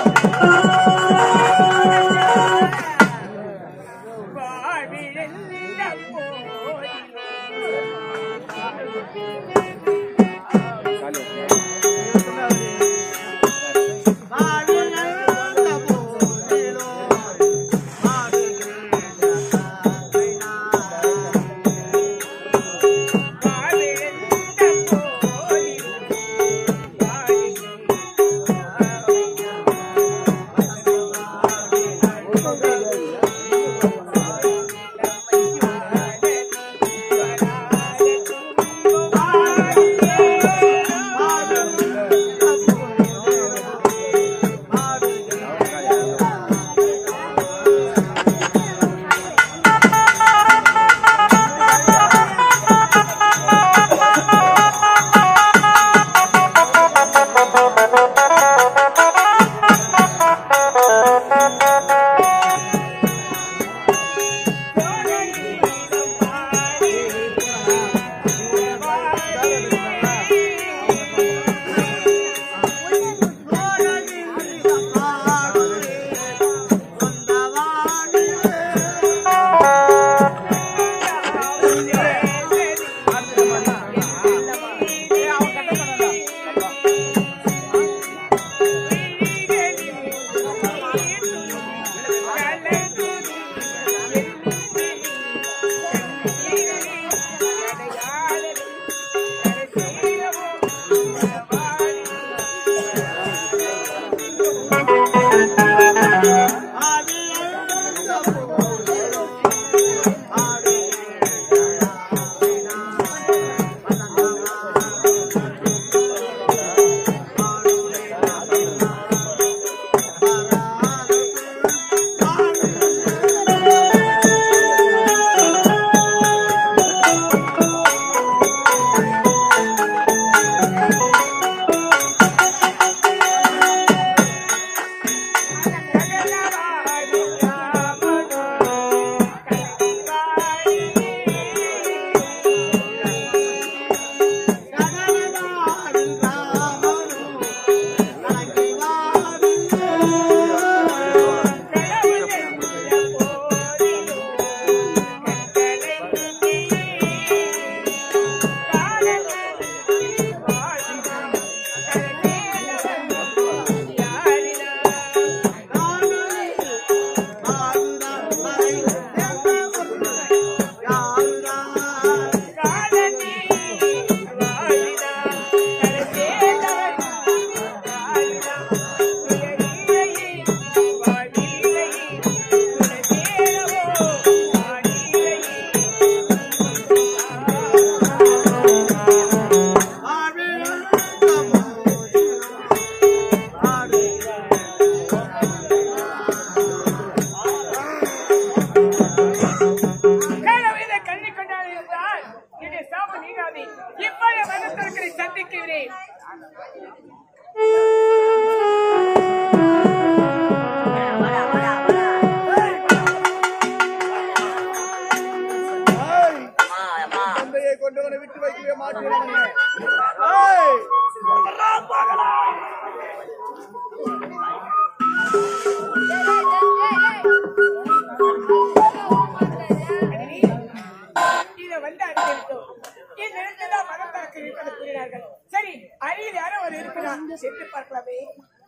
இதை வந்து அறிவித்தோம் இந்த இடத்துதான் மனத்தாக்கு இருப்பது கூறினார்கள் சரி அருகில் யாரோ ஒரு இருக்கிறார் சென்று பார்க்கலாமே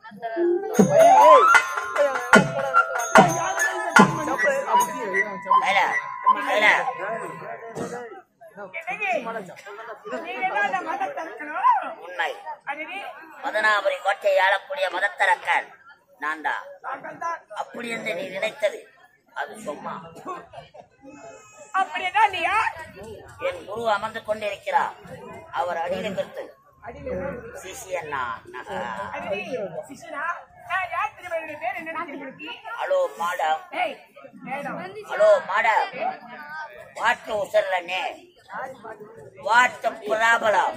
கையில, கையில. என்னங்க? நீங்க தான் அந்த மனத்தரக்கணும் உண்மை அருகே மதனாபுரி கோட்டையை ஆளக்கூடிய மதத்தரக்கன் நான்டா நாங்கள் தான் அப்படி என்று நீ நினைத்தது அது சும்மா அப்படியேதான் நீ யார் என் குரு அமர்ந்து கொண்டிருக்கிறார் அவர் அடியில் கருத்து அடியில் சிசியன் நான் அருகே சிசுனா நான் யார் திருமணி பேர் என்ன தெரியுமா ஹலோ மேடம் ஏய் மேடம் ஹலோ மேடம் வாட் உசர்லனே வாட் ப்ராப்ளம்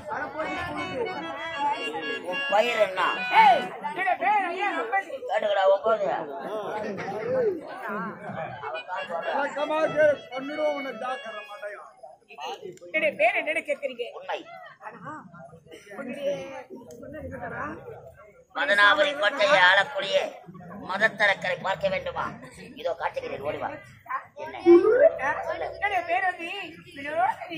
உன் பயிர் என்ன ஏய் என்னோட பேர் ஐயா நம்பதி கேட்டுக்கடா ஒன்பது என்னுடைய பேர் என்னன்னு கேட்கறீங்க உண்மை ஆனா உன்னுடைய சொன்னது என்னடா? மதனாபுரி கோட்டையை ஆளக்கூடிய மதத்தரக்கரை பார்க்க வேண்டுமா இதோ காட்டுகிறேன் ஓடிவா என்ன என்னுடைய பேர் வந்து வினோதினி.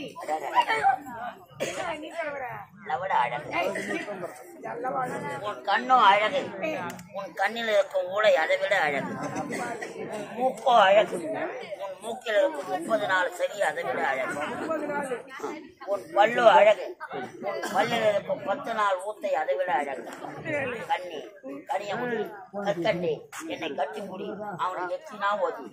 நீ சொல்லுற. லவட அழகு ஏய், நல்லவா அழகு. உன் கண்ணும் அழகு உன் கண்ணில் இருக்கும் ஊளை அதை விட அழகு உன் மூக்கோ அழகு உன் மூக்கில் இருக்கும் முப்பது நாலு சரி அதை விட அழகு முப்பது நாள். உன் பல்லு அழகு உன் பல்லில் இருக்கும் பத்து நாள் ஊத்தை அதை விட அழகு கண்ணி கனியமுடி கற்கண்டி என்னை கட்டி முடி அவனை எத்தினா ஓதி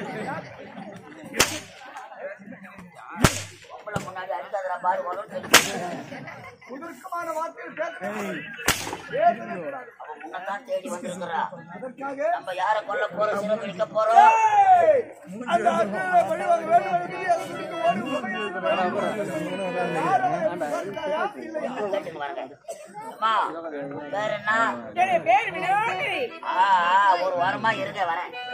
பொம்பளை முன்னாடி அடிக்காதடா பாரு வரும் உதர்க்கமான வார்த்தைகள் பேசுகிறேன் அவன் முன்னதான் தேடி வந்திருக்கிறா அதற்காக நம்ம யார கொல்ல போறோம் சிறை பிடிக்க போறோம் ஏய், அந்த அக்கிரம பழிவாங்க வேண்டும் என்று அதற்கு ஓடி உபயோகித்து யார் அவரை பார்த்தாயா? இல்லையா? கேட்டுன்னு வாருங்க. அம்மா வேற என்ன என்னுடைய பேர் வினோதினி. ஆ, ஆ, ஒரு வாரமா இருங்க வரேன்